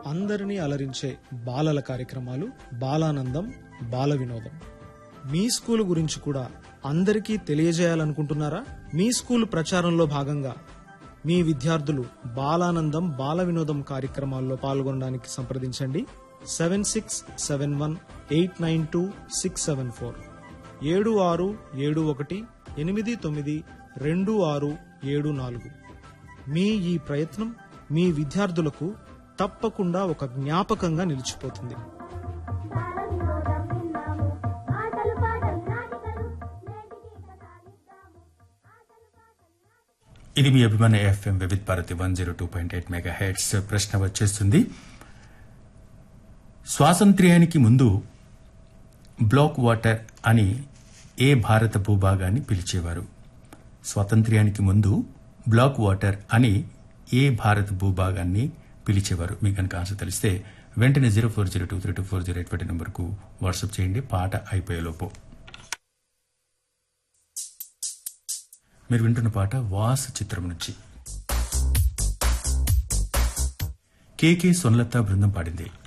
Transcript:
అందరినీ అలరించే బాలల కార్యక్రమాలు బాలానందం బాల వినోదం మీ స్కూల్ గురించి కూడా అందరికీ తెలియజేయాలనుకుంటున్నారా మీ స్కూల్ ప్రచారంలో భాగంగా మీ విద్యార్థులు బాలానందం బాల వినోదం కార్యక్రమాల్లో పాల్గొనడానికి సంప్రదించండి seven six seven one eight nine two six seven four ఏడు ఆరు ఏడు ఒకటి ఎనిమిది తొమ్మిది రెండు ఆరు ఏడు నాలుగు మీ ఈ ప్రయత్నం మీ విద్యార్థులకు తప్పకుండా ఒక జ్ఞాపకంగా నిలిచిపోతుంది బాలవినోదం విన్నాము ఆటలు పాటలు నాటికలు నేటికి కథాలిద్దాము ఆటలు పాటలు ఇది మీ అభిమాన FM Vividh Bharati one zero two point eight mega heads ప్రశ్న వచ్చేస్తుంది స్వాతంత్ర్యానికి ముందు బ్లాక్ వాటర్ అని ఏ భారత భూభాగాన్ని పిలిచేవారు స్వాతంత్ర్యానికి ముందు బ్లాక్ వాటర్ అని ఏ భారత భూభాగాన్ని పిలిచేవారు మీకు కనుక ఆన్సర్ తెలిస్తే వెంటనే zero four zero two three two four zero eight five నెంబర్కు వాట్సాప్ చేయండి పాట అయిపోయేలోపు మీరు వింటున్న పాట వాస్ చిత్రం నుంచి కేకే సొన్లత బృందం పాడింది